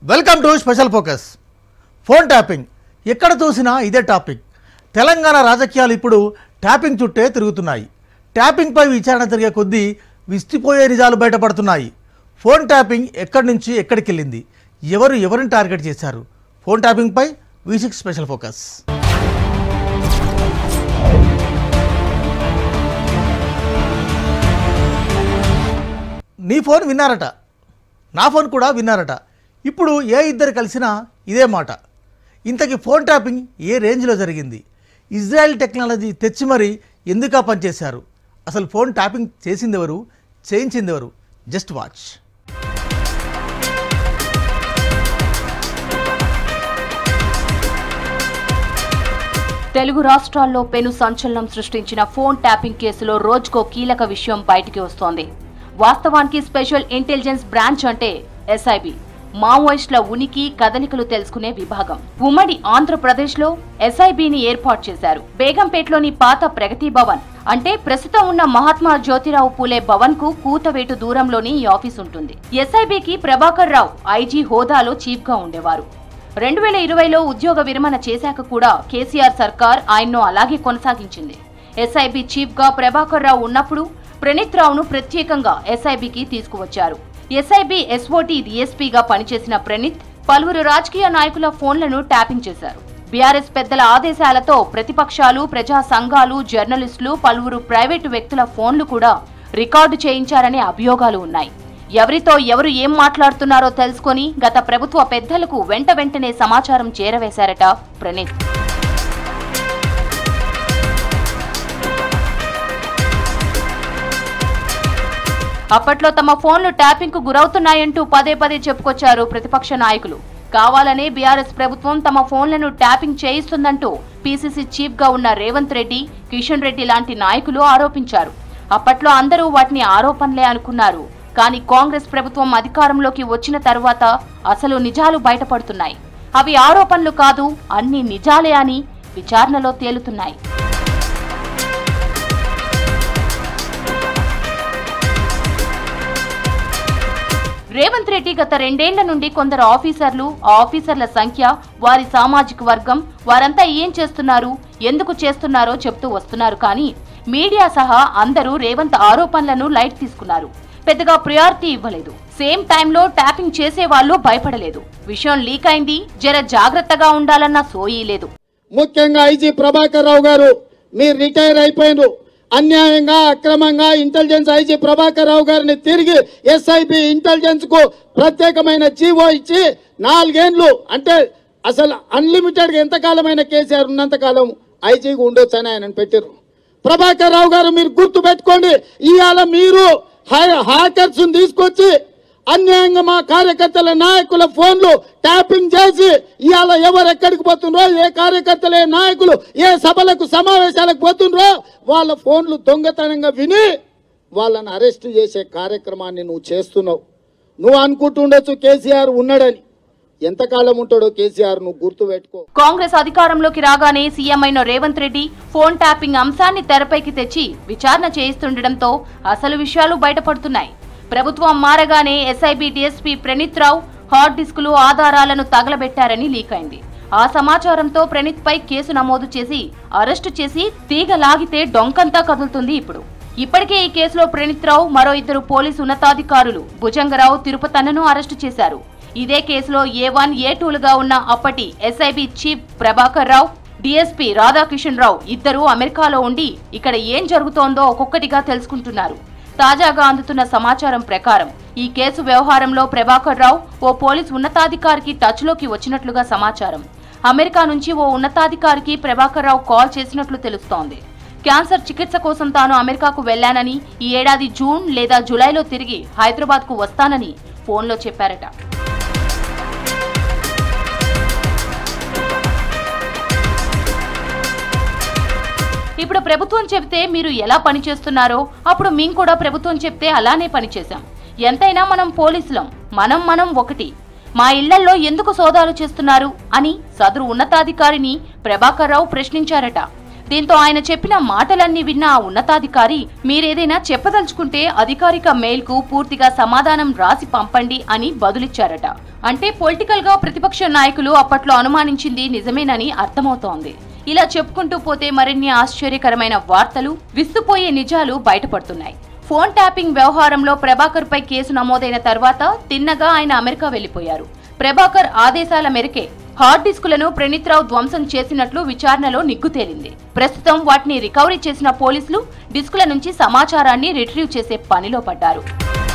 Welcome to special focus phone tapping ఎక్కడ చూసినా ఇదే టాపిక్ తెలంగాణ రాజకీయాలు ఇప్పుడు ట్యాపింగ్ చుట్టే తిరుగుతున్నాయి ట్యాపింగ్పై విచారణ జరిగే కొద్దీ విస్తుపోయే నిజాలు బయటపడుతున్నాయి ఫోన్ ట్యాపింగ్ ఎక్కడి నుంచి ఎక్కడికి వెళ్ళింది ఎవరు ఎవరిని టార్గెట్ చేశారు ఫోన్ ట్యాపింగ్పై వి సిక్స్ స్పెషల్ ఫోకస్ నీ ఫోన్ విన్నారట నా ఫోన్ కూడా విన్నారట ఇప్పుడు ఏ ఇద్దరు కలిసినా ఇదే మాట ఇంతకీ ఫోన్ ట్యాపింగ్ ఏ రేంజ్లో జరిగింది ఇజ్రాయెల్ టెక్నాలజీ తెచ్చి మరి ఎందుకు ఆ పనిచేశారు అసలు ఫోన్ ట్యాపింగ్ చేసింది ఎవరు చేయించింది ఎవరు జస్ట్ వాచ్ తెలుగు రాష్ట్రాల్లో పెను సంచలనం సృష్టించిన ఫోన్ ట్యాపింగ్ కేసులో రోజుకో కీలక విషయం బయటికి వస్తోంది వాస్తవానికి స్పెషల్ ఇంటెలిజెన్స్ బ్రాంచ్ అంటే ఎస్ఐబి మావోయిస్టుల ఉనికి కదలికలు తెలుసుకునే విభాగం ఉమ్మడి ఆంధ్రప్రదేశ్లో ఎస్ఐబిని ఏర్పాటు చేశారు బేగంపేటలోని పాత ప్రగతి భవన్ అంటే ప్రస్తుతం ఉన్న మహాత్మా జ్యోతిరావు పూలే భవన్ కు కూతవేటు దూరంలోని ఈ ఆఫీస్ ఉంటుంది ఎస్ఐబికి ప్రభాకర్ రావు ఐజీ హోదాలో చీఫ్ గా ఉండేవారు రెండు వేల ఇరవైలో ఉద్యోగ విరమణ చేశాక కూడా కేసీఆర్ సర్కార్ ఆయన్ను అలాగే కొనసాగించింది ఎస్ఐబి చీఫ్ గా ప్రభాకర్ రావు ఉన్నప్పుడు ప్రణీత్ రావును ప్రత్యేకంగా ఎస్ఐబికి తీసుకువచ్చారు ఎస్ఐబి ఎస్ఓటి డిఎస్పీగా పనిచేసిన ప్రణీత్ పలువురు రాజకీయ నాయకుల ఫోన్లను ట్యాపింగ్ చేశారు బీఆర్ఎస్ పెద్దల ఆదేశాలతో ప్రతిపక్షాలు ప్రజా సంఘాలు జర్నలిస్టులు పలువురు ప్రైవేటు వ్యక్తుల ఫోన్లు కూడా రికార్డు చేయించారనే అభియోగాలు ఉన్నాయి ఎవరితో ఎవరు ఏం మాట్లాడుతున్నారో తెలుసుకొని గత ప్రభుత్వ పెద్దలకు వెంట వెంటనే సమాచారం చేరవేశారట ప్రణీత్ అప్పట్లో తమ ఫోన్లు ట్యాపింగ్ కు గురవుతున్నాయంటూ పదే పదే చెప్పుకొచ్చారు ప్రతిపక్ష నాయకులు కావాలనే బీఆర్ఎస్ ప్రభుత్వం తమ ఫోన్లను ట్యాపింగ్ చేయిస్తుందంటూ పీసీసీ చీఫ్ గా ఉన్న రేవంత్ రెడ్డి కిషన్ రెడ్డి లాంటి నాయకులు ఆరోపించారు అప్పట్లో అందరూ వాటిని ఆరోపణలే అనుకున్నారు కానీ కాంగ్రెస్ ప్రభుత్వం అధికారంలోకి వచ్చిన తరువాత అసలు నిజాలు బయటపడుతున్నాయి అవి ఆరోపణలు కాదు అన్ని నిజాలే అని విచారణలో తేలుతున్నాయి రేవంత్ రెడ్డి గత రెండేళ్ల నుండి కొందరు ఆఫీసర్లు ఆ ఆఫీసర్ల సంఖ్య వారి సామాజిక వర్గం వారంతా ఏం చేస్తున్నారు ఎందుకు చేస్తున్నారో చెప్తూ వస్తున్నారు కానీ మీడియా సహా అందరూ రేవంత్ ఆరోపణలను లైట్ తీసుకున్నారు పెద్దగా ప్రియారిటీ ఇవ్వలేదు సేమ్ టైంలో ట్యాపింగ్ చేసే వాళ్ళు భయపడలేదు విషయం లీక్ అయింది జర జాగ్రత్తగా ఉండాలన్న సోయి లేదు ముఖ్యంగా ఐజీ ప్రభాకర్ రావు గారు మీరు రిటైర్ అయిపోయినారు అన్యాయంగా అక్రమంగా ఇంటెలిజెన్స్ ఐజీ ప్రభాకర్ రావు గారిని తిరిగి ఎస్ఐబి ఇంటెలిజెన్స్ కు ప్రత్యేకమైన జీవో ఇచ్చి నాలుగేండ్లు అంటే అసలు అన్లిమిటెడ్ ఎంతకాలమైన కేసీఆర్ ఉన్నంత కాలం ఐజీగా ఉండొచ్చు అని ఆయన పెట్టారు ప్రభాకర్ రావు గారు మీరు గుర్తు పెట్టుకోండి ఇవాళ మీరు హ్యాకర్స్ తీసుకొచ్చి అన్యాయంగా మా కార్యకర్తల నాయకుల ఫోన్లు ట్యాపింగ్ చేసి ఇవాళ ఎవరు ఎక్కడికి పోతుండ్రో ఏ కార్యకర్తలు ఏ నాయకులు ఏ సభలకు సమావేశాలకు పోతుండ్రో వాళ్ళ ఫోన్లు దొంగతనంగా విని వాళ్ళని అరెస్ట్ చేసే కార్యక్రమాన్ని నువ్వు చేస్తున్నావు నువ్వు అనుకుంటుండొచ్చు కేసీఆర్ ఉన్నాడని ఎంతకాలం ఉంటాడో కేసీఆర్ నువ్వు గుర్తు పెట్టుకో కాంగ్రెస్ అధికారంలోకి రాగానే సీఎం అయిన రేవంత్ రెడ్డి ఫోన్ ట్యాపింగ్ అంశాన్ని తెరపైకి తెచ్చి విచారణ చేయిస్తుండటంతో అసలు విషయాలు బయటపడుతున్నాయి ప్రభుత్వం మారగానే SIB DSP Praneeth Rao hard డిస్కులు ఆధారాలను తగలబెట్టారని లీక్ అయింది ఆ సమాచారంతో ప్రణీత్ పై కేసు నమోదు చేసి అరెస్టు చేసి తీగ లాగితే డొంకంతా కదులుతుంది ఇప్పుడు ఇప్పటికే ఈ కేసులో ప్రణీత్ రావు మరో ఇద్దరు పోలీసు ఉన్నతాధికారులు భుజంగరావు తిరుపతన్నను అరెస్టు చేశారు ఇదే కేసులో ఏ వన్ ఏ టూలుగా ఉన్న అప్పటి SIB chief Prabhakar Rao DSP Radhakishan Rao ఇద్దరు అమెరికాలో ఉండి ఇక్కడ ఏం జరుగుతోందో ఒక్కొక్కటిగా తెలుసుకుంటున్నారు తాజాగా అందుతున్న సమాచారం ప్రకారం ఈ కేసు వ్యవహారంలో ప్రభాకర్ రావు ఓ పోలీస్ ఉన్నతాధికారికి టచ్లోకి వచ్చినట్లుగా సమాచారం అమెరికా నుంచి ఓ ఉన్నతాధికారికి ప్రభాకర్ రావు కాల్ చేసినట్లు తెలుస్తోంది క్యాన్సర్ చికిత్స కోసం తాను అమెరికాకు వెళ్లానని ఈ ఏడాది జూన్ లేదా జూలైలో తిరిగి హైదరాబాద్కు వస్తానని ఫోన్లో చెప్పారట ఇప్పుడు ప్రభుత్వం చెబితే మీరు ఎలా పనిచేస్తున్నారో అప్పుడు మేము కూడా ప్రభుత్వం చెప్తే అలానే పనిచేశాం ఎంతైనా మనం పోలీసులం మనం మనం ఒకటి మా ఇళ్లల్లో ఎందుకు సోదాలు చేస్తున్నారు అని సదరు ఉన్నతాధికారిని ప్రభాకర్ రావు ప్రశ్నించారట దీంతో ఆయన చెప్పిన మాటలన్నీ విన్న ఆ ఉన్నతాధికారి మీరేదైనా చెప్పదలుచుకుంటే అధికారిక మెయిల్కు పూర్తిగా సమాధానం రాసి పంపండి అని బదులిచ్చారట అంటే పొలిటికల్ గా ప్రతిపక్ష నాయకులు అప్పట్లో అనుమానించింది నిజమేనని అర్థమవుతోంది ఇలా చెప్పుకుంటూ పోతే మరిన్ని ఆశ్చర్యకరమైన వార్తలు విస్తుపోయే నిజాలు బయటపడుతున్నాయి ఫోన్ ట్యాపింగ్ వ్యవహారంలో ప్రభాకర్ పై కేసు నమోదైన తర్వాత తిన్నగా ఆయన అమెరికా వెళ్లిపోయారు ప్రభాకర్ ఆదేశాల మేరకే హార్డ్ డిస్కులను ప్రణీత్రావు ధ్వంసం చేసినట్లు విచారణలో నిగ్గు తేలింది ప్రస్తుతం వాటిని రికవరీ చేసిన పోలీసులు డిస్కుల నుంచి సమాచారాన్ని రిట్రీవ్ చేసే పనిలో పడ్డారు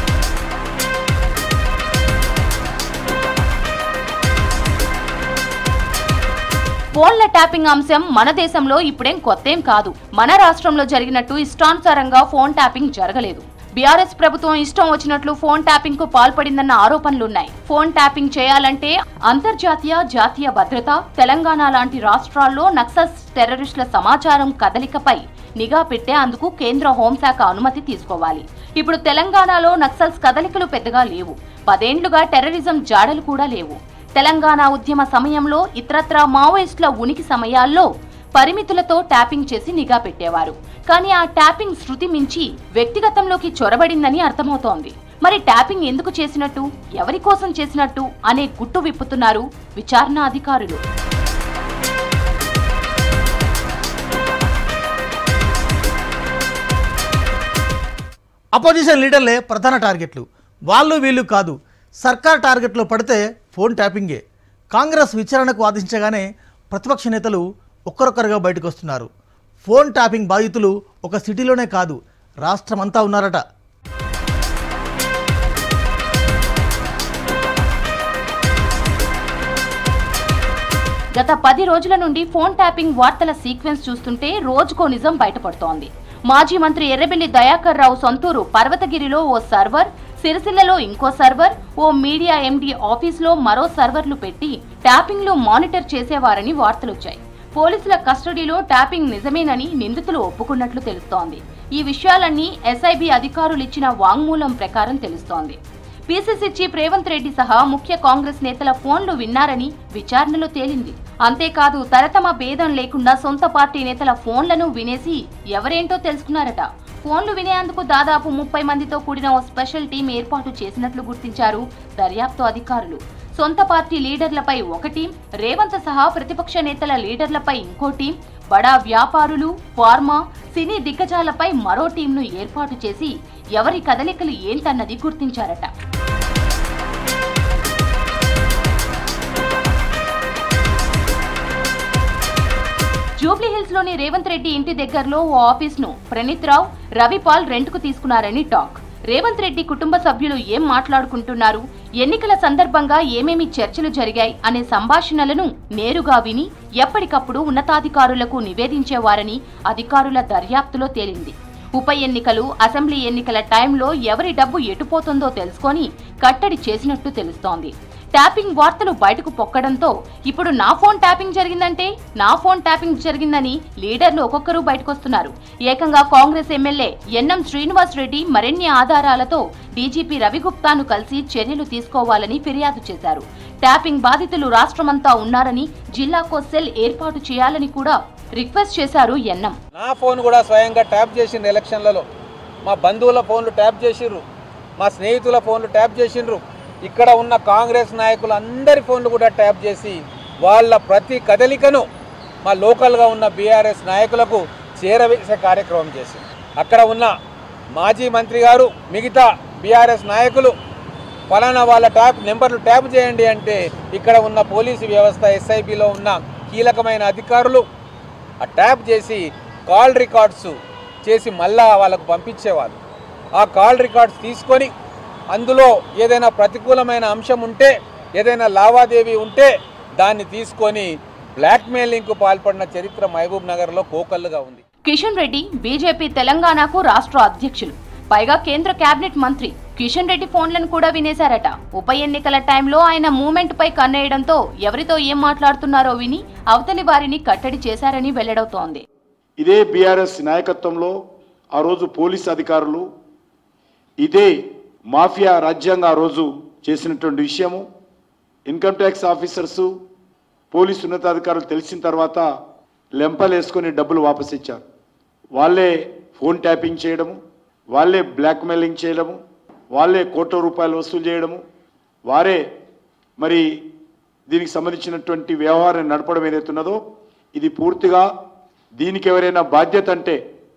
ఫోన్ల ట్యాపింగ్ అంశం మన దేశంలో ఇప్పుడేం కొత్తేం కాదు మన రాష్ట్రంలో జరిగినట్టు ఇష్టానుసారంగా ఫోన్ ట్యాపింగ్ జరగలేదు బీఆర్ఎస్ ప్రభుత్వం ఇష్టం వచ్చినట్లు ఫోన్ ట్యాపింగ్ కు పాల్పడిందన్న ఆరోపణలున్నాయి ఫోన్ ట్యాపింగ్ చేయాలంటే అంతర్జాతీయ జాతీయ భద్రత తెలంగాణ లాంటి రాష్ట్రాల్లో నక్సల్స్ టెర్రరిస్టుల సమాచారం కదలికపై నిఘా పెట్టే అందుకు కేంద్ర హోంశాఖ అనుమతి తీసుకోవాలి ఇప్పుడు తెలంగాణలో నక్సల్స్ కదలికలు పెద్దగా లేవు పదేండ్లుగా టెర్రరిజం జాడలు కూడా లేవు తెలంగాణ ఉద్యమ సమయంలో ఇతరత్రా మావోయిస్టుల ఉనికి సమయాల్లో పరిమితులతో ట్యాపింగ్ చేసి నిఘా పెట్టేవారు కానీ ఆ ట్యాపింగ్ శృతి మించి వ్యక్తిగతంలోకి చొరబడిందని అర్థమవుతోంది మరి ట్యాపింగ్ ఎందుకు చేసినట్టు ఎవరి కోసం చేసినట్టు అనే గుట్టు విప్పుతున్నారు విచారణ అధికారులు అపోజిషన్ లీడర్లే ప్రధాన టార్గెట్లు వాళ్ళు వీళ్ళు కాదు సర్కార్ టార్గెట్లో పడితే ఫోన్ ట్యాపింగే కాంగ్రెస్ విచారణకు వాదించగానే ప్రతిపక్ష నేతలు ఒక్కరొక్కరుగా బయటకు వస్తున్నారు ఫోన్ ట్యాపింగ్ బాధితులు ఒక సిటీలోనే కాదు రాష్ట్రమంతా ఉన్నారట గత పది రోజుల నుండి ఫోన్ ట్యాపింగ్ వార్తల సీక్వెన్స్ చూస్తుంటే రోజుకో నిజం బయటపడుతోంది మాజీ మంత్రి ఎర్రబెల్లి దయాకర్ రావు సొంతూరు పర్వతగిరిలో ఓ సర్వర్ సిరిసిల్లలో ఇంకో సర్వర్ ఓ మీడియా ఎండీ ఆఫీస్లో మరో సర్వర్లు పెట్టి ట్యాపింగ్లు మానిటర్ చేసేవారని వార్తలొచ్చాయి పోలీసుల కస్టడీలో ట్యాపింగ్ నిజమేనని నిందితులు ఒప్పుకున్నట్లు తెలుస్తోంది ఈ విషయాలన్నీ ఎస్ఐబి అధికారులు ఇచ్చిన వాంగ్మూలం ప్రకారం తెలుస్తోంది పీసీసీ చీఫ్ రేవంత్ రెడ్డి సహా ముఖ్య కాంగ్రెస్ నేతల ఫోన్లు విన్నారని విచారణలో తేలింది అంతేకాదు తరతమ భేదం లేకుండా సొంత పార్టీ నేతల ఫోన్లను వినేసి ఎవరేంటో తెలుసుకున్నారట ఫోన్లు వినేందుకు దాదాపు ముప్పై మందితో కూడిన ఓ స్పెషల్ టీం ఏర్పాటు చేసినట్లు గుర్తించారు దర్యాప్తు అధికారులు సొంత పార్టీ లీడర్లపై ఒక టీం రేవంత్ సహా ప్రతిపక్ష నేతల లీడర్లపై ఇంకో టీం బడా వ్యాపారులు ఫార్మా సినీ దిగ్గజాలపై మరో టీంను ఏర్పాటు చేసి ఎవరి కదలికలు ఏంటన్నది గుర్తించారట జూబ్లీ హిల్స్ లోని రేవంత్ రెడ్డి ఇంటి దగ్గరలో ఓ ఆఫీస్ ను ప్రణీత్ రావు రవిపాల్ రెంట్కు తీసుకున్నారని టాక్ రేవంత్ రెడ్డి కుటుంబ సభ్యులు ఏం మాట్లాడుకుంటున్నారు ఎన్నికల సందర్భంగా ఏమేమి చర్చలు జరిగాయి అనే సంభాషణలను నేరుగా విని ఎప్పటికప్పుడు ఉన్నతాధికారులకు నివేదించేవారని అధికారుల దర్యాప్తులో తేలింది ఉప ఎన్నికలు అసెంబ్లీ ఎన్నికల టైంలో ఎవరి డబ్బు ఎటుపోతుందో తెలుసుకొని కట్టడి చేసినట్టు తెలుస్తోంది ట్యాపింగ్ వార్తలు బయటకు పొక్కడంతో ఇప్పుడు నా ఫోన్ ట్యాపింగ్ జరిగిందంటే నా ఫోన్ ట్యాపింగ్ జరిగిందని లీడర్లు ఒక్కొక్కరు బయటకొస్తున్నారు ఏకంగా కాంగ్రెస్ ఎమ్మెల్యే ఎన్ఎం శ్రీనివాస్ రెడ్డి మరిన్ని ఆధారాలతో డీజీపీ రవిగుప్తాను కలిసి చర్యలు తీసుకోవాలని ఫిర్యాదు చేశారు ట్యాపింగ్ బాధితులు రాష్ట్రమంతా ఉన్నారని జిల్లాకో సెల్ ఏర్పాటు చేయాలని కూడా రిక్వెస్ట్ చేశారు ఎన్ఎం నా ఫోన్ కూడా స్వయంగా ట్యాప్ చేసిండ్రు ఎలక్షన్లలో మా బంధువుల ఫోన్లు ట్యాప్ చేసిండ్రు మా స్నేహితుల ఫోన్లు ట్యాప్ చేసిండ్రు ఇక్కడ ఉన్న కాంగ్రెస్ నాయకులు అందరి ఫోన్లు కూడా ట్యాప్ చేసి వాళ్ళ ప్రతి కదలికను మా లోకల్గా ఉన్న బీఆర్ఎస్ నాయకులకు చేరవేసే కార్యక్రమం చేసింది అక్కడ ఉన్న మాజీ మంత్రి గారు మిగతా బీఆర్ఎస్ నాయకులు ఫలానా వాళ్ళ ట్యాప్ నెంబర్లు ట్యాప్ చేయండి అంటే ఇక్కడ ఉన్న పోలీసు వ్యవస్థ ఎస్ఐబిలో ఉన్న కీలకమైన అధికారులు ఆ ట్యాప్ చేసి కాల్ రికార్డ్స్ చేసి మళ్ళా వాళ్ళకు పంపించేవాళ్ళు ఆ కాల్ రికార్డ్స్ తీసుకొని అందులో ఏదైనా ప్రతికూలమైన అంశం ఉంటే ఏదైనా లావాదేవీ ఉంటే దాన్ని తీసుకొని బ్లాక్మెయిలింగ్కు పాల్పడిన చరిత్ర మహబూబ్ నగర్లో కోకల్లుగా ఉంది కిషన్ రెడ్డి బీజేపీ తెలంగాణకు రాష్ట్ర అధ్యక్షులు పైగా కేంద్ర కేబినెట్ మంత్రి కిషన్ రెడ్డి ఫోన్లను కూడా వినేశారట ఉప ఎన్నికల టైంలో ఆయన మూమెంట్ పై కన్నేయడంతో ఎవరితో ఏం మాట్లాడుతున్నారో విని అవతలి వారిని కట్టడి చేశారని వెల్లడవుతోంది ఇదే బీఆర్ఎస్ నాయకత్వంలో ఆ రోజు పోలీస్ అధికారులు ఇదే మాఫియా రాజ్యాంగం ఆ రోజు చేసినటువంటి విషయము ఇన్కమ్ ట్యాక్స్ ఆఫీసర్సు పోలీసు ఉన్నతాధికారులు తెలిసిన తర్వాత లెంపలేసుకొని డబ్బులు వాపస్ ఇచ్చారు వాళ్ళే ఫోన్ ట్యాపింగ్ చేయడము వాళ్ళే బ్లాక్మెయిలింగ్ చేయడము వాళ్ళే కోట్ల రూపాయలు వసూలు చేయడము వారే మరి దీనికి సంబంధించినటువంటి వ్యవహారం నడపడం ఏదైతే ఉన్నదో ఇది పూర్తిగా దీనికి ఎవరైనా బాధ్యత అంటే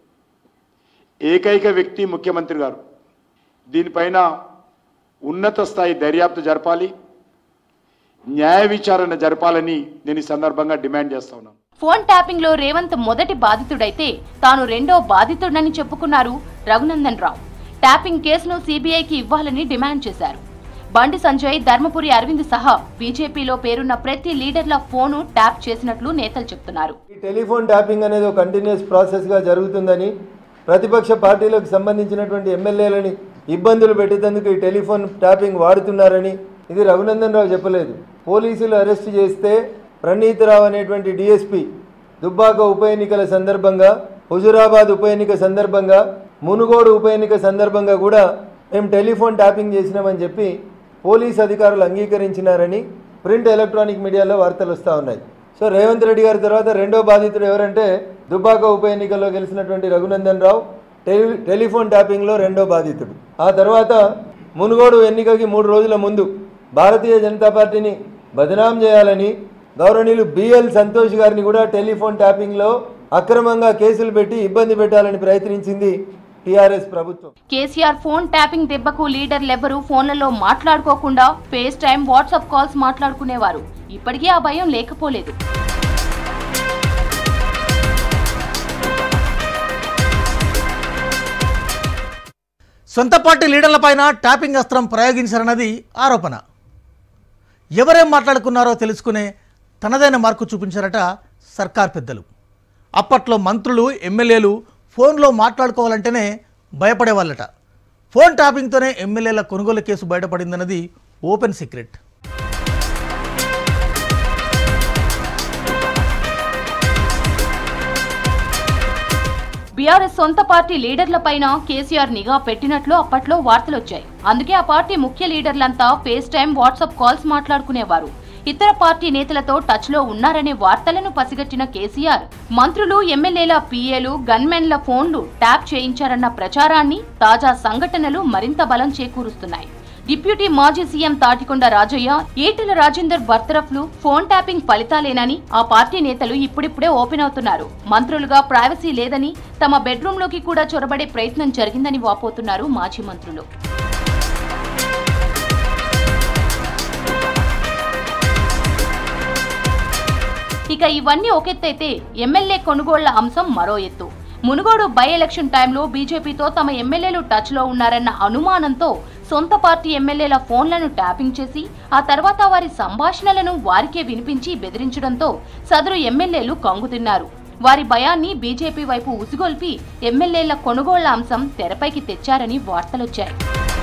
ఏకైక వ్యక్తి ముఖ్యమంత్రి గారు దీనిపైన ఉన్నత స్థాయి దర్యాప్తు జరపాలి న్యాయ విచారణ జరపాలని నేను ఈ సందర్భంగా డిమాండ్ చేస్తా ఉన్నాను ఫోన్ ట్యాపింగ్ లో రేవంత్ మొదటి బాధితుడైతే తాను రెండో బాధితుడని చెప్పుకున్నారు రఘునందన్ రావు ట్యాపింగ్ కేసును సీబీఐకి ఇవ్వాలని డిమాండ్ చేశారు బండి సంజయ్ ధర్మపురి అరవింద్ సహా బీజేపీలో పేరున్న ప్రతి లీడర్ల ఫోను ట్యాప్ చేసినట్లు నేతలు చెప్తున్నారు ఈ టెలిఫోన్ ట్యాపింగ్ అనేది ఒక కంటిన్యూస్ ప్రాసెస్గా జరుగుతుందని ప్రతిపక్ష పార్టీలకు సంబంధించినటువంటి ఎమ్మెల్యేలని ఇబ్బందులు పెట్టేందుకు ఈ టెలిఫోన్ ట్యాపింగ్ వాడుతున్నారని ఇది రఘునందన్ రావు చెప్పలేదు పోలీసులు అరెస్ట్ చేస్తే ప్రణీత్ రావు అనేటువంటి డిఎస్పి దుబ్బాక ఉప ఎన్నికల సందర్భంగా హుజురాబాద్ ఉప ఎన్నిక సందర్భంగా మునుగోడు ఉప ఎన్నిక సందర్భంగా కూడా మేము టెలిఫోన్ ట్యాపింగ్ చేసినామని చెప్పి పోలీస్ అధికారులు అంగీకరించినారని ప్రింట్ ఎలక్ట్రానిక్ మీడియాలో వార్తలు వస్తూ ఉన్నాయి సో రేవంత్ రెడ్డి గారి తర్వాత రెండో బాధితుడు ఎవరంటే దుబ్బాక ఉప ఎన్నికల్లో గెలిచినటువంటి రఘునందన్ రావు టెలి టెలిఫోన్ ట్యాపింగ్లో రెండో బాధితుడు ఆ తర్వాత మునుగోడు ఎన్నికకి మూడు రోజుల ముందు భారతీయ జనతా పార్టీని బదనాం చేయాలని గౌరవనీయులు బిఎల్ సంతోష్ గారిని కూడా టెలిఫోన్ ట్యాపింగ్లో అక్రమంగా కేసులు పెట్టి ఇబ్బంది పెట్టాలని ప్రయత్నించింది టీఆర్ఎస్ ప్రభుత్వం కేసీఆర్ ఫోన్ ట్యాపింగ్ దెబ్బకు లీడర్లెవ్వరూ ఫోన్లలో మాట్లాడుకోకుండా ఫేస్ టైం వాట్సాప్ కాల్స్ మాట్లాడుకునేవారు ఇప్పటికీ ఆ భయం లేకపోలేదు సొంత పార్టీ లీడర్లపైన ట్యాపింగ్ అస్త్రం ప్రయోగించారన్నది ఆరోపణ ఎవరేం మాట్లాడుకున్నారో తెలుసుకునే తనదైన మార్కు చూపించారట సర్కార్ పెద్దలు అప్పట్లో మంత్రులు ఎమ్మెల్యేలు ఫోన్లో మాట్లాడుకోవాలంటేనే భయపడేవాళ్ళట ఫోన్ ట్యాపింగ్తోనే ఎమ్మెల్యేల కొనుగోలు కేసు బయటపడిందన్నది ఓపెన్ సీక్రెట్ బీఆర్ఎస్ సొంత పార్టీ లీడర్లపైన కేసీఆర్ నిఘా పెట్టినట్లు అప్పట్లో వార్తలొచ్చాయి అందుకే ఆ పార్టీ ముఖ్య లీడర్లంతా ఫేస్ టైం వాట్సాప్ కాల్స్ మాట్లాడుకునేవారు ఇతర పార్టీ నేతలతో టచ్ లో ఉన్నారనే వార్తలను పసిగట్టిన కేసీఆర్ మంత్రులు ఎమ్మెల్యేల పీఏలు గన్మెన్ల ఫోన్లు ట్యాప్ చేయించారన్న ప్రచారాన్ని తాజా సంఘటనలు మరింత బలం చేకూరుస్తున్నాయి డిప్యూటీ మాజీ సీఎం తాటికొండ రాజయ్య ఈటెల రాజేందర్ బర్తరఫ్లు ఫోన్ ట్యాపింగ్ ఫలితాలేనని ఆ పార్టీ నేతలు ఇప్పుడిప్పుడే ఓపెన్ అవుతున్నారు మంత్రులుగా ప్రైవసీ లేదని తమ బెడ్రూంలోకి కూడా చొరబడే ప్రయత్నం జరిగిందని వాపోతున్నారు మాజీ మంత్రులు ఇక ఇవన్నీ ఒకెత్తైతే ఎమ్మెల్యే కొనుగోళ్ల అంశం మరో ఎత్తు మునుగోడు బై ఎలక్షన్ టైంలో బీజేపీతో తమ ఎమ్మెల్యేలు టచ్ లో ఉన్నారన్న అనుమానంతో సొంత పార్టీ ఎమ్మెల్యేల ఫోన్లను ట్యాపింగ్ చేసి ఆ తర్వాత వారి సంభాషణలను వారికే వినిపించి బెదిరించడంతో సదరు ఎమ్మెల్యేలు కంగుతిన్నారు వారి భయాన్ని బీజేపీ వైపు ఉసిగొల్పి ఎమ్మెల్యేల కొనుగోళ్ల అంశం తెరపైకి తెచ్చారని వార్తలొచ్చాయి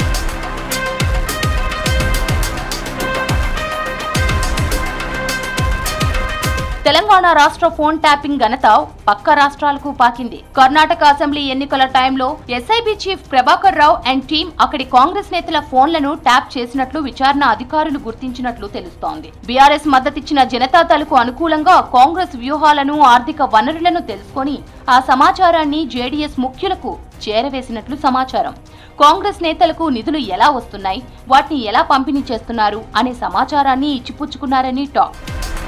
తెలంగాణ రాష్ట్ర ఫోన్ ట్యాపింగ్ ఘనత పక్క రాష్ట్రాలకు పాకింది కర్ణాటక అసెంబ్లీ ఎన్నికల టైంలో SIB chief Prabhakar Rao and team అక్కడి కాంగ్రెస్ నేతల ఫోన్లను ట్యాప్ చేసినట్లు విచారణ అధికారులు గుర్తించినట్లు తెలుస్తోంది బీఆర్ఎస్ మద్దతిచ్చిన జనతాదళకు అనుకూలంగా కాంగ్రెస్ వ్యూహాలను ఆర్థిక వనరులను తెలుసుకొని ఆ సమాచారాన్ని జేడీఎస్ ముఖ్యులకు చేరవేసినట్లు సమాచారం కాంగ్రెస్ నేతలకు నిధులు ఎలా వస్తున్నాయి వాటిని ఎలా పంపిణీ చేస్తున్నారు అనే సమాచారాన్ని ఇచ్చిపుచ్చుకున్నారని టాక్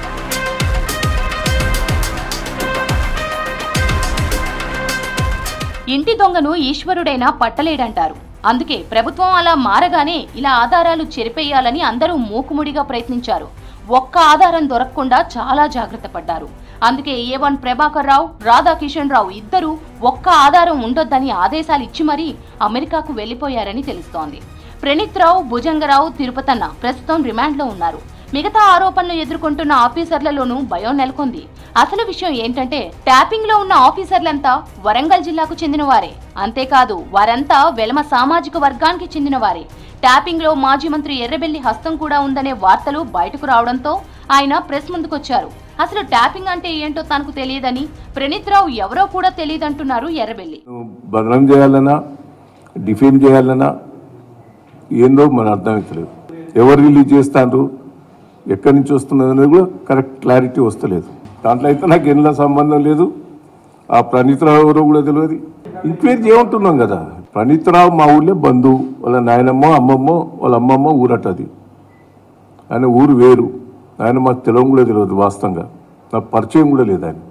ఇంటి దొంగను ఈశ్వరుడైనా పట్టలేడంటారు అందుకే ప్రభుత్వం అలా మారగానే ఇలా ఆధారాలు చెరిపేయాలని అందరూ మూకుముడిగా ప్రయత్నించారు ఒక్క ఆధారం దొరకకుండా చాలా జాగ్రత్త పడ్డారు అందుకే ఏ వన్ ప్రభాకర్ రావు రాధాకిషన్ రావు ఇద్దరూ ఒక్క ఆధారం ఉండొద్దని ఆదేశాలు ఇచ్చి మరీ అమెరికాకు వెళ్లిపోయారని తెలుస్తోంది ప్రణీత్ రావు భుజంగరావు తిరుపతన్న ప్రస్తుతం రిమాండ్లో ఉన్నారు మిగతా ఆరోపణలు ఎదుర్కొంటున్న ఆఫీసర్లలోనూ భయం నెలకొంది అసలు విషయం ఏంటంటే ట్యాపింగ్ లో ఉన్న ఆఫీసర్లంతా వరంగల్ జిల్లాకు చెందినవారే అంతేకాదు వారంతా వెలమ సామాజిక వర్గానికి చెందినవారే ట్యాపింగ్ లో మాజీ మంత్రి ఎర్రబెల్లి హస్తం కూడా ఉందనే వార్తలు బయటకు రావడంతో ఆయన ప్రెస్ ముందుకొచ్చారు అసలు ట్యాపింగ్ అంటే ఏంటో తనకు తెలియదని ప్రణీత్ రావు ఎవరో కూడా తెలియదంటున్నారు ఎర్రబెల్లి బదనం చేయాలన్నా డిఫేమ్ చేయాలన్నా ఏందో మన అర్థమవుతలేదు ఎవరు రిలీజ్ చేస్తాండ్రు ఎక్కడి నుంచి వస్తున్నది అనేది కూడా కరెక్ట్ క్లారిటీ వస్తలేదు దాంట్లో అయితే నాకు ఎన్నో సంబంధం లేదు ఆ ప్రణీతరావు ఎవరో కూడా తెలియదు ఎంక్వైరీ చేయమంటున్నాం కదా ప్రణీతరావు మా ఊళ్ళో బంధువు వాళ్ళ నాయనమ్మ అమ్మమ్మ వాళ్ళ అమ్మమ్మ ఊరట అది ఆయన ఊరు వేరు ఆయన మాకు తెలవం కూడా తెలియదు వాస్తవంగా నాకు పరిచయం కూడా లేదు ఆయన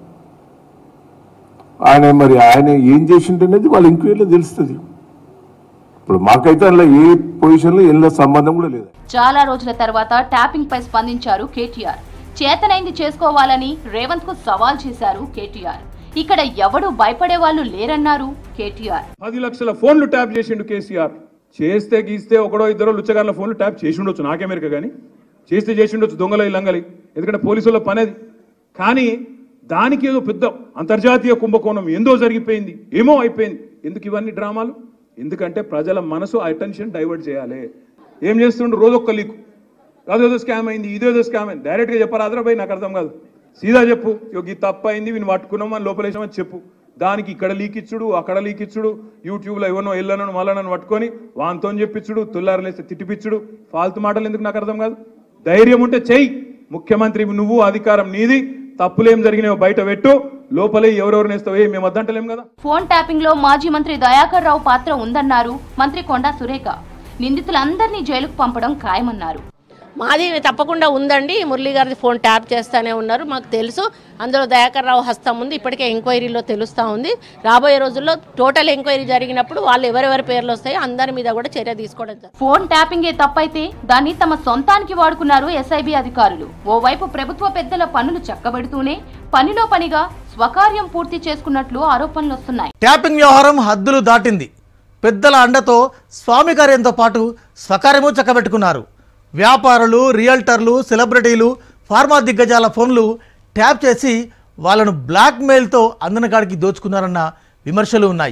ఆయన మరి ఆయన ఏం చేసిండనేది వాళ్ళ ఎంక్వైరీలో తెలుస్తుంది ఇప్పుడు మాకైతే అందులో ఏ పొజిషన్లో వెళ్ళిన సంబంధం కూడా లేదు చాలా రోజుల తర్వాత ట్యాపింగ్ పై స్పందించారు కేటీఆర్ చేతనైంది చేసుకోవాలని రేవంత్ కు సవాల్ చేశారు కేటీఆర్ ఇక్కడ ఎవడు భయపడే వాళ్ళు లేరన్నారు కేటీఆర్ పది లక్షల ఫోన్లు ట్యాప్ చేసిండు కేసీఆర్ చేస్తే గీస్తే ఒకడో ఇద్దరు లుచ్చగారుల ఫోన్లు ట్యాప్ చేసి ఉండొచ్చు నాకెమెరిక కానీ చేస్తే చేసి ఉండొచ్చు దొంగల లంగలి ఎందుకంటే పోలీసుల పనేది కానీ దానికి ఏదో పెద్ద అంతర్జాతీయ కుంభకోణం ఏందో జరిగిపోయింది ఏమో అయిపోయింది ఎందుకు ఇవన్నీ డ్రామాలు ఎందుకంటే ప్రజల మనసు అటెన్షన్ డైవర్ట్ చేయాలి ఏం చేస్తుండ్రు రోజొక్క లీకు అదేదో స్కామ్ అయింది ఇదేదో స్కామ్ అయింది డైరెక్ట్గా చెప్పరాదరా భయ్ నాకు అర్థం కాదు సీదా చెప్పు ఇగో ఈ తప్పు అయింది వీని పట్టుకున్నాం అని లోపలేసామని చెప్పు దానికి ఇక్కడ లీక్ ఇచ్చుడు అక్కడ లీక్ ఇచ్చుడు యూట్యూబ్లో ఎవరినో ఎల్లనను మళ్ళనను పట్టుకొని వాంతో చెప్పించుడు తుల్లారలేస్తే తిట్టిపిచ్చుడు ఫాల్తు మాటలు ఎందుకు నాకు అర్థం కాదు ధైర్యం ఉంటే చెయ్యి ముఖ్యమంత్రి నువ్వు అధికారం నీది తప్పులేం జరిగినాయో బయట పెట్టు లోపలే ఎవరెవరు నేస్తావే మేము వద్దంటలేం కదా ఫోన్ ట్యాపింగ్ లో మాజీ మంత్రి దయాకర్ రావు పాత్ర ఉందన్నారు మంత్రి కొండా సురేఖ నిందితులందరినీ జైలుకు పంపడం ఖాయమన్నారు మాది తప్పకుండా ఉందండి మురళీ గారిది ఫోన్ ట్యాప్ చేస్తూనే ఉన్నారు మాకు తెలుసు అందులో దయాకర్ రావు హస్తం ఉంది ఇప్పటికే ఎంక్వైరీలో తెలుస్తూ ఉంది రాబోయే రోజుల్లో టోటల్ ఎంక్వైరీ జరిగినప్పుడు వాళ్ళు ఎవరెవరి పేర్లు వస్తాయో అందరి మీద కూడా చర్య తీసుకోవడం జరుగుతుంది. ఫోన్ ట్యాపింగే తప్పైతే దాన్ని తమ సొంతానికి వాడుకున్నారు ఎస్ఐబి అధికారులు ఓవైపు ప్రభుత్వ పెద్దల పనులు చక్కబెడుతూనే పనిలో పనిగా స్వకార్యం పూర్తి చేసుకున్నట్లు ఆరోపణలు వస్తున్నాయి ట్యాపింగ్ వ్యవహారం హద్దులు దాటింది పెద్దల అండతో స్వామి కార్యంతో పాటు స్వకార్యము చక్కబెట్టుకున్నారు వ్యాపారులు రియల్టర్లు సెలబ్రిటీలు ఫార్మా దిగ్గజాల ఫోన్లు ట్యాప్ చేసి వాళ్ళను బ్లాక్మెయిల్తో అందనగాడికి దోచుకున్నారన్న విమర్శలు ఉన్నాయి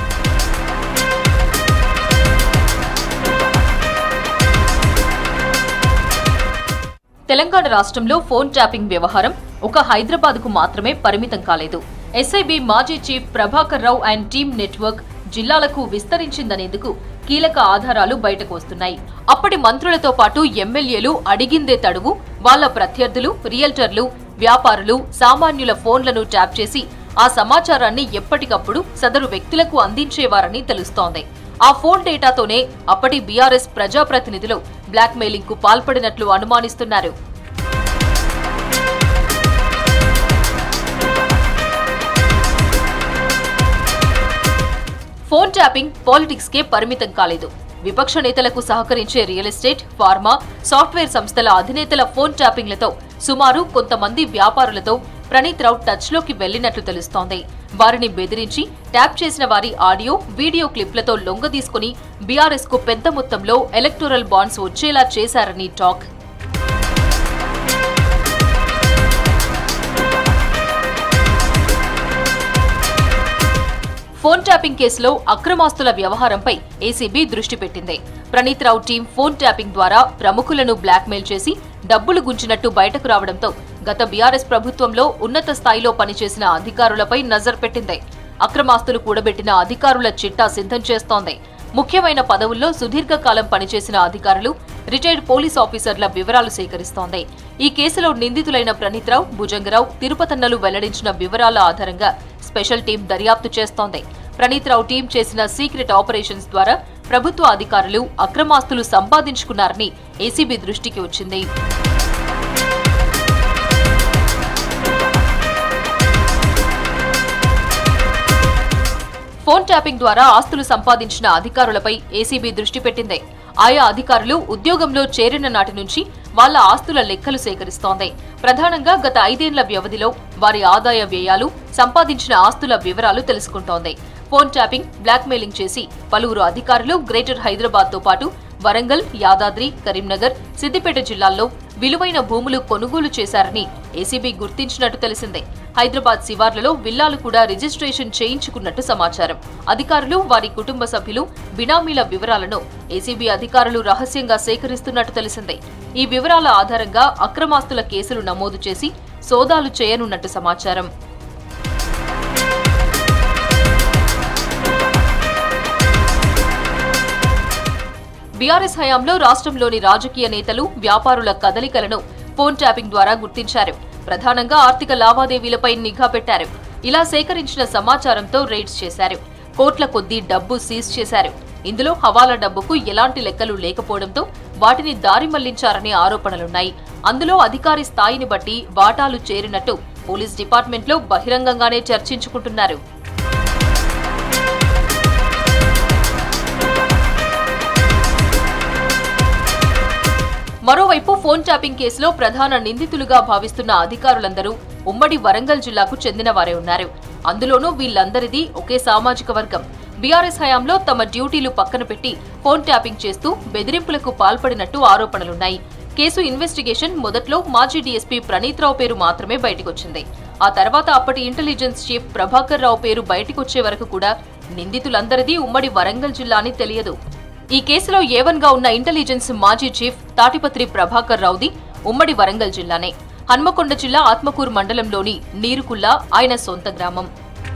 తెలంగాణ రాష్ట్రంలో ఫోన్ ట్యాపింగ్ వ్యవహారం ఒక హైదరాబాద్ కు మాత్రమే పరిమితం కాలేదు ఎస్ఐబి మాజీ chief Prabhakar Rao and team network జిల్లాలకు విస్తరించిందనేందుకు కీలక ఆధారాలు బయటకు వస్తున్నాయి అప్పటి మంత్రులతో పాటు ఎమ్మెల్యేలు అడిగిందే తడువు వాళ్ళ ప్రత్యర్థులు రియల్టర్లు వ్యాపారులు సామాన్యుల ఫోన్లను ట్యాప్ చేసి ఆ సమాచారాన్ని ఎప్పటికప్పుడు సదరు వ్యక్తులకు అందించేవారని తెలుస్తోంది ఆ ఫోన్ డేటాతోనే అప్పటి బీఆర్ఎస్ ప్రజాప్రతినిధులు బ్లాక్మెయిలింగ్ కు పాల్పడినట్లు అనుమానిస్తున్నారు ఫోన్ ట్యాపింగ్ పాలిటిక్స్ కే పరిమితం కాలేదు విపక్ష నేతలకు సహకరించే రియల్ ఎస్టేట్ ఫార్మా సాఫ్ట్వేర్ సంస్థల అధినేతల ఫోన్ ట్యాపింగ్లతో సుమారు కొంతమంది వ్యాపారులతో ప్రణీత్ రావు టచ్ లోకి వెళ్లినట్లు తెలుస్తోంది వారిని బెదిరించి ట్యాప్ చేసిన వారి ఆడియో వీడియో క్లిప్లతో లొంగ తీసుకుని బీఆర్ఎస్ కు పెద్ద మొత్తంలో ఎలక్టోరల్ బాండ్స్ వచ్చేలా చేశారని టాక్ ఫోన్ ట్యాపింగ్ కేసులో అక్రమాస్తుల వ్యవహారంపై ఏసీబీ దృష్టి పెట్టింది Praneeth Rao team phone tapping ద్వారా ప్రముఖులను బ్లాక్మెయిల్ చేసి డబ్బులు గుంచినట్టు బయటకు రావడంతో గత బీఆర్ఎస్ ప్రభుత్వంలో ఉన్నత స్థాయిలో పనిచేసిన అధికారులపై నజర్ పెట్టింది అక్రమాస్తులు కూడబెట్టిన అధికారుల చిట్టా సిద్ధం చేస్తోంది ముఖ్యమైన పదవుల్లో సుదీర్ఘకాలం పనిచేసిన అధికారులు రిటైర్డ్ పోలీస్ ఆఫీసర్ల వివరాలు సేకరిస్తోంది ఈ కేసులో నిందితులైన ప్రణీత్రావు భుజంగరావు తిరుపతన్నలు వెల్లడించిన వివరాల ఆధారంగా స్పెషల్ టీం దర్యాప్తు చేస్తోంది ప్రణీత్రావు టీం చేసిన సీక్రెట్ ఆపరేషన్స్ ద్వారా ప్రభుత్వ అధికారులు అక్రమాస్తులు సంపాదించుకున్నారని ఏసీబీ దృష్టికి వచ్చింది ఫోన్ ట్యాపింగ్ ద్వారా ఆస్తులు సంపాదించిన అధికారులపై ఏసీబీ దృష్టి పెట్టింది ఆయా అధికారులు ఉద్యోగంలో చేరిన నాటి నుంచి వాళ్ళ ఆస్తుల లెక్కలు సేకరిస్తోంది ప్రధానంగా గత ఐదేళ్ల వ్యవధిలో వారి ఆదాయ వ్యయాలు సంపాదించిన ఆస్తుల వివరాలు తెలుసుకుంటోంది ఫోన్ ట్యాపింగ్ బ్లాక్మెయిలింగ్ చేసి పలువురు అధికారులు గ్రేటర్ హైదరాబాద్ తో పాటు వరంగల్ యాదాద్రి కరీంనగర్ సిద్దిపేట జిల్లాల్లో విలువైన భూములు కొనుగోలు చేశారని ఏసీబీ గుర్తించినట్టు తెలిసిందే హైదరాబాద్ శివార్లలో విల్లాలు కూడా రిజిస్ట్రేషన్ చేయించుకున్నట్టు సమాచారం అధికారులు వారి కుటుంబ సభ్యులు బినామీల వివరాలను ఏసీబీ అధికారులు రహస్యంగా సేకరిస్తున్నట్టు తెలిసిందే ఈ వివరాల ఆధారంగా అక్రమాస్తుల కేసులు నమోదు చేసి సోదాలు చేయనున్నట్టు సమాచారం బీఆర్ఎస్ హయాంలో రాష్ట్రంలోని రాజకీయ నేతలు వ్యాపారుల కదలికలను ఫోన్ ట్యాపింగ్ ద్వారా గుర్తించారు ప్రధానంగా ఆర్థిక లావాదేవీలపై నిఘా పెట్టారు ఇలా సేకరించిన సమాచారంతో రైడ్స్ చేశారు కోట్ల కొద్దీ డబ్బు సీజ్ చేశారు ఇందులో హవాలా డబ్బుకు ఎలాంటి లెక్కలు లేకపోవడంతో వాటిని దారి మళ్లించారనే ఆరోపణలున్నాయి అందులో అధికారి స్థాయిని బట్టి వాటాలు చేరినట్టు పోలీస్ డిపార్ట్మెంట్లో బహిరంగంగానే చర్చించుకుంటున్నారు మరోవైపు ఫోన్ ట్యాపింగ్ కేసులో ప్రధాన నిందితులుగా భావిస్తున్న అధికారులందరూ ఉమ్మడి వరంగల్ జిల్లాకు చెందిన వారే ఉన్నారు అందులోనూ వీళ్ళందరిది ఒకే సామాజిక వర్గం బీఆర్ఎస్ హయాంలో తమ డ్యూటీలు పక్కన పెట్టి ఫోన్ ట్యాపింగ్ చేస్తూ బెదిరింపులకు పాల్పడినట్టు ఆరోపణలున్నాయి కేసు ఇన్వెస్టిగేషన్ మొదట్లో మాజీ డీఎస్పీ ప్రణీత్ రావు పేరు మాత్రమే బయటకొచ్చింది ఆ తర్వాత అప్పటి ఇంటెలిజెన్స్ చీఫ్ ప్రభాకర్ రావు పేరు బయటకొచ్చే వరకు కూడా నిందితులందరిది ఉమ్మడి వరంగల్ జిల్లా అని తెలియదు ఈ కేసులో ఏవన్ గా ఉన్న ఇంటెలిజెన్స్ మాజీ చీఫ్ తాటిపత్రి ప్రభాకర్ రావుది ఉమ్మడి వరంగల్ జిల్లానే హన్మకొండ జిల్లా ఆత్మకూరు మండలంలోని నీరుకుల్లా ఆయన సొంత గ్రామం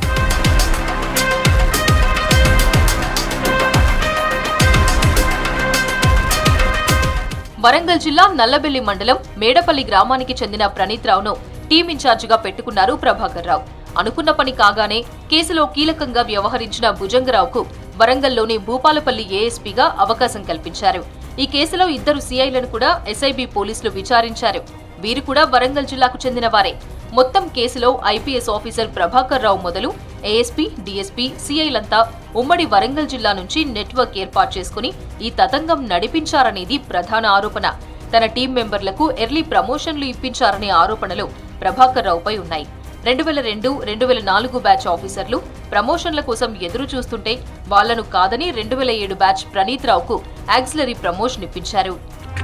వరంగల్ జిల్లా నల్లబెల్లి మండలం మేడపల్లి గ్రామానికి చెందిన ప్రణీత్ రావును టీం ఇన్ఛార్జిగా పెట్టుకున్నారు ప్రభాకర్ రావు అనుకున్న పని కాగానే కేసులో కీలకంగా వ్యవహరించిన భుజంగరావుకు వరంగల్లోని భూపాలపల్లి ఏఎస్పీగా అవకాశం కల్పించారు ఈ కేసులో ఇద్దరు సీఐలను కూడా ఎస్ఐబి పోలీసులు విచారించారు వీరు కూడా వరంగల్ జిల్లాకు చెందిన వారే మొత్తం కేసులో ఐపీఎస్ ఆఫీసర్ ప్రభాకర్ రావు మొదలు ఏఎస్పీ డీఎస్పీ సీఐలంతా ఉమ్మడి వరంగల్ జిల్లా నుంచి నెట్వర్క్ ఏర్పాటు చేసుకుని ఈ తతంగం నడిపించారనేది ప్రధాన ఆరోపణ తన టీం మెంబర్లకు ఎర్లీ ప్రమోషన్లు ఇప్పించారనే ఆరోపణలు ప్రభాకర్ రావుపై ఉన్నాయి రెండు వేల రెండు రెండు వేల నాలుగు బ్యాచ్ ఆఫీసర్లు ప్రమోషన్ల కోసం ఎదురు చూస్తుంటే వాళ్లను కాదని రెండు వేల ఏడు బ్యాచ్ ప్రణీత్ రావుకు యాక్సిలరీ ప్రమోషన్ ఇప్పించారు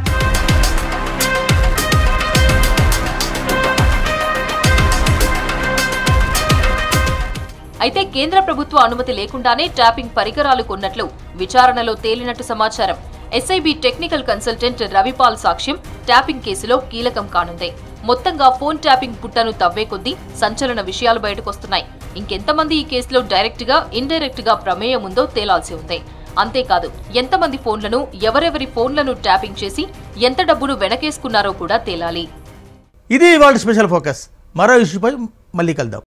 అయితే కేంద్ర ప్రభుత్వ అనుమతి లేకుండానే ట్యాపింగ్ పరికరాలు కొన్నట్లు విచారణలో తేలినట్టు సమాచారం ఎస్ఐబి టెక్నికల్ కన్సల్టెంట్ రవిపాల్ సాక్ష్యం ట్యాపింగ్ కేసులో కీలకం కానుంది మొత్తంగా ఫోన్ ట్యాపింగ్ పుట్టను తవ్వే కొద్దీ సంచలన విషయాలు బయటకొస్తున్నాయి ఇంకెంతమంది ఈ కేసులో డైరెక్ట్ గా ఇండైరెక్ట్ గా ప్రమేయం ఉందో తేలాల్సి ఉంది అంతేకాదు ఎంతమంది ఫోన్లను ఎవరెవరి ఫోన్లను ట్యాపింగ్ చేసి ఎంత డబ్బును వెనకేసుకున్నారో కూడా తేలాలి ఇది ఇవాళ స్పెషల్ ఫోకస్ మరో ఇష్యూపై మళ్ళీ కలుద్దాం